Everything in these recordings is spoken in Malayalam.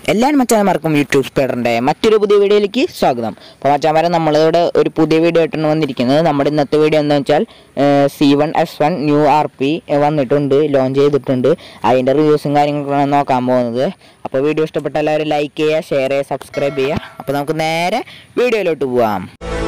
എല്ലാവരും മച്ചാന്മാർക്കും യൂട്യൂബ് സ്പീഡറിൻ്റെ മറ്റൊരു പുതിയ വീഡിയോയിലേക്ക് സ്വാഗതം അപ്പോൾ മച്ചാന്മാരെ നമ്മളിവിടെ ഒരു പുതിയ വീഡിയോ ആയിട്ടാണ് വന്നിരിക്കുന്നത് നമ്മുടെ ഇന്നത്തെ വീഡിയോ എന്താണെന്ന് വെച്ചാൽ C one S one new R P വന്നിട്ടുണ്ട് ലോഞ്ച് ചെയ്തിട്ടുണ്ട് അതിൻ്റെ റിവ്യൂസും കാര്യങ്ങളൊക്കെയാണ് നോക്കാൻ പോകുന്നത് അപ്പോൾ വീഡിയോ ഇഷ്ടപ്പെട്ട എല്ലാവരും ലൈക്ക് ചെയ്യുക ഷെയർ ചെയ്യുക സബ്സ്ക്രൈബ് ചെയ്യുക അപ്പോൾ നമുക്ക് നേരെ വീഡിയോയിലോട്ട് പോവാം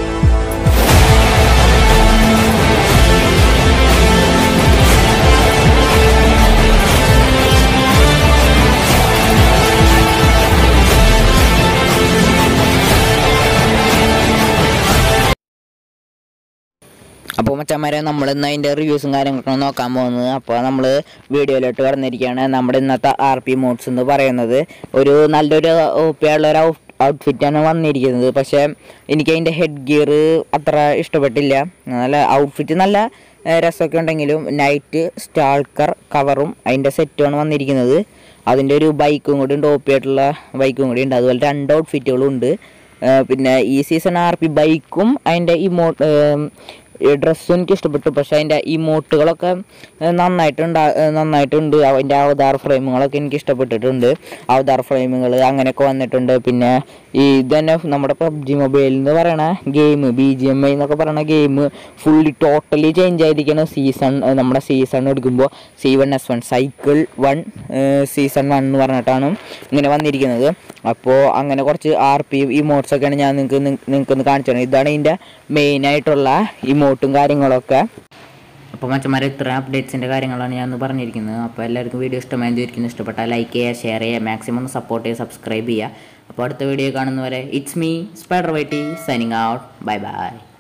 അപ്പോൾ മച്ചന്മാരെ നമ്മൾ ഇന്ന് അതിൻ്റെ റിവ്യൂസും കാര്യങ്ങളൊക്കെ നോക്കാൻ പോകുന്നത് അപ്പോൾ നമ്മൾ വീഡിയോയിലോട്ട് കടന്നിരിക്കുകയാണ് നമ്മുടെ ഇന്നത്തെ ആർ പി മോഡ്സ് എന്ന് പറയുന്നത് ഒരു നല്ലൊരു ഉള്ള ഒരു ഔട്ട്ഫിറ്റാണ് വന്നിരിക്കുന്നത് പക്ഷേ എനിക്ക് അതിൻ്റെ ഹെഡ് ഗിയർ അത്ര ഇഷ്ടപ്പെട്ടില്ല നല്ല ഔട്ട്ഫിറ്റ് നല്ല ഏഹ്, രസമൊക്കെ ഉണ്ടെങ്കിലും നൈറ്റ് സ്റ്റാൾക്കർ കവറും അതിൻ്റെ സെറ്റുമാണ് വന്നിരിക്കുന്നത് അതിൻ്റെ ഒരു ബൈക്കും കൂടി ഉണ്ട് OP ആയിട്ടുള്ള ബൈക്കും കൂടി ഉണ്ട് അതുപോലെ രണ്ട് ഔട്ട്ഫിറ്റുകളും ഉണ്ട് ഏഹ് പിന്നെ ഈ സീസൺ ആർ പി ബൈക്കും അതിൻ്റെ ഇമോ ഡ്രസ്സും എനിക്ക് ഇഷ്ടപ്പെട്ടു പക്ഷേ അതിൻ്റെ ഇമോട്ടുകളൊക്കെ ഏഹ് നന്നായിട്ടുണ്ട് ഏഹ് നന്നായിട്ടുണ്ട് അതിൻ്റെ അവതാർ ഫ്രെയിമുകളൊക്കെ എനിക്ക് ഇഷ്ടപ്പെട്ടിട്ടുണ്ട് അവതാർ ഫ്രെയിമുകൾ അങ്ങനെയൊക്കെ വന്നിട്ടുണ്ട് പിന്നെ ഈ ഇത് തന്നെ നമ്മുടെ പബ്ജി മൊബൈൽ എന്ന് പറയണ game B G M I എന്നൊക്കെ പറയണ ഗെയിം ഫുള്ളി ടോട്ടലി ചേഞ്ച് ആയിരിക്കണം സീസൺ നമ്മുടെ സീസൺ എടുക്കുമ്പോൾ C one S one cycle one season one എന്ന് പറഞ്ഞിട്ടാണ് ഇങ്ങനെ വന്നിരിക്കുന്നത് അപ്പോൾ അങ്ങനെ കുറച്ച് ആർ പി ഇമോട്ട്സ് ഒക്കെയാണ് ഞാൻ നിങ്ങൾക്ക് നിങ്ങൾക്ക് ഒന്ന് കാണിച്ചു തരുന്നത് ഇതാണ് ഇതിൻ്റെ മെയിനായിട്ടുള്ള ഇമോട്ടും കാര്യങ്ങളൊക്കെ അപ്പോൾ മച്ചന്മാരെ ഇത്ര അപ്ഡേറ്റ്സിൻ്റെ കാര്യങ്ങളാണ് ഞാൻ പറഞ്ഞിരിക്കുന്നത് അപ്പോൾ എല്ലാവർക്കും വീഡിയോ ഇഷ്ടമായി വിചാരിക്കുന്നു ഇഷ്ടപ്പെട്ടാൽ ലൈക്ക് ചെയ്യുക ഷെയർ ചെയ്യുക മാക്സിമം ഒന്ന് സപ്പോർട്ട് ചെയ്യുക സബ്സ്ക്രൈബ് ചെയ്യുക അപ്പോൾ അടുത്ത വീഡിയോ കാണുന്നവരെ ഇറ്റ്സ് മീ സ്പൈഡർ വൈറ്റി സൈനിങ് ഔട്ട് ബൈ ബൈ